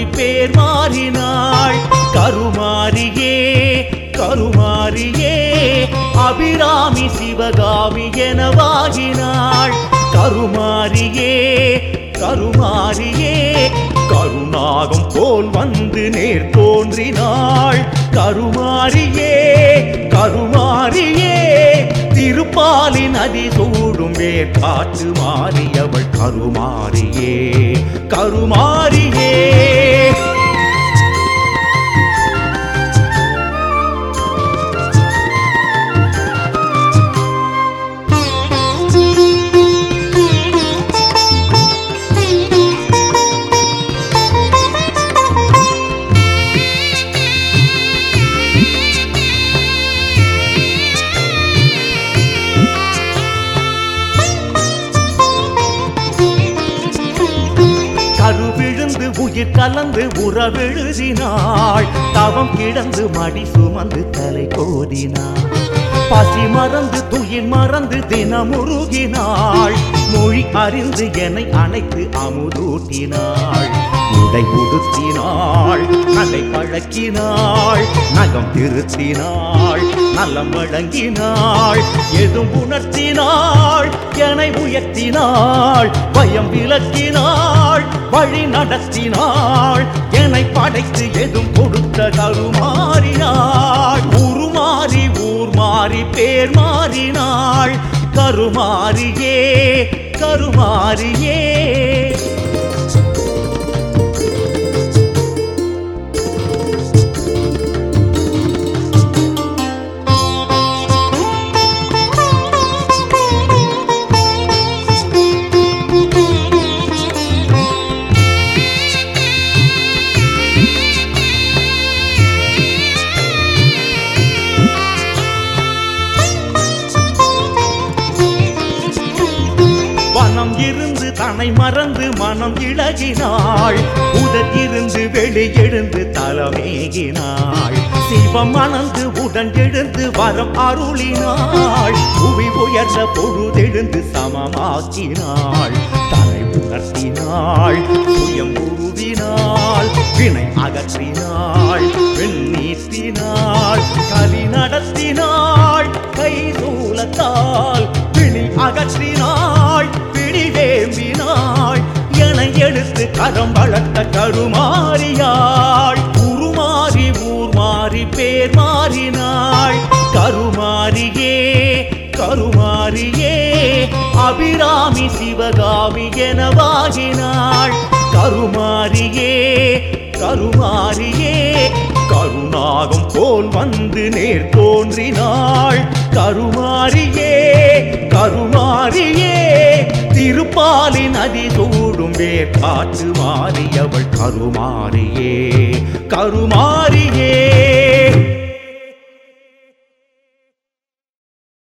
மாறி பேர் மாறினாள் கருமாரியே கருமாரியே அபிராமி சிவகாமி எனவாகினாள் கருமாரியே கருமாரியே கருணாகம் போல் வந்து நேர் தோன்றினாள் கருமாரியே கருமாரியே திருப்பாலி நதி சூடும் வேற்காற்று மாறியவள் கருமாரியே கருமாரியே கருவிழுந்து உயிர் கலந்து உறவெழுதினாள் தவம் கிடந்து மடி சுமந்து தலை கோதினாள் பசி மறந்து துயில் மறந்து தினமுருகினாள் மொழி அறிந்து என்னை அணைத்து அமுதூட்டினாள் உடை உடுத்தினாள் நடை பழக்கினாள் நகம் திருத்தினாள் நலம் வழங்கினாள் எதும் உணர்த்தினாள் என்னை உயர்த்தினாள் பயம் விலக்கினாள் வழி நடத்தினாள் என்னை படைத்து எதும் கொடுத்த கருமாறினாள் உருமாறி ஊர் மாறி பேர் மாறினாள் கருமாரியே கருமாரியே வனம் இருந்து தன்னை மறந்து மனம் இழகினாள் உடல் இருந்து வெளியெழுந்து தலமேகினாள் சிவம் மணந்து உடன் எழுந்து வரம் அருளினாள் புவி உயர்ந்த பொழுதெழுந்து சமமாக்கினாள் தலை உணர்த்தினாள் சுயம் உருவினாள் வினை அகற்றினாள் வெண்ணீட்டினாள் கலி நடத்தினாள் கை சூலத்தால் பிணி அகற்றினாள் பிடி வேம்பினாள் என எடுத்து கரம் வளர்த்த கருமாறியாள் உருமாறி ஊர் மாறி பேர் மாறினாள் கருமாரியே கருமாரியே அபிராமி சிவகாமி எனவாகினாள் கருமாரியே கருமாரியே கருணாகம் போல் வந்து நேர் தோன்றினாள் கருமாரியே கருமாரியே திருப்பாலி நதி சூடும் வேற்காற்று மாறியவள் கருமாரியே கருமாரியே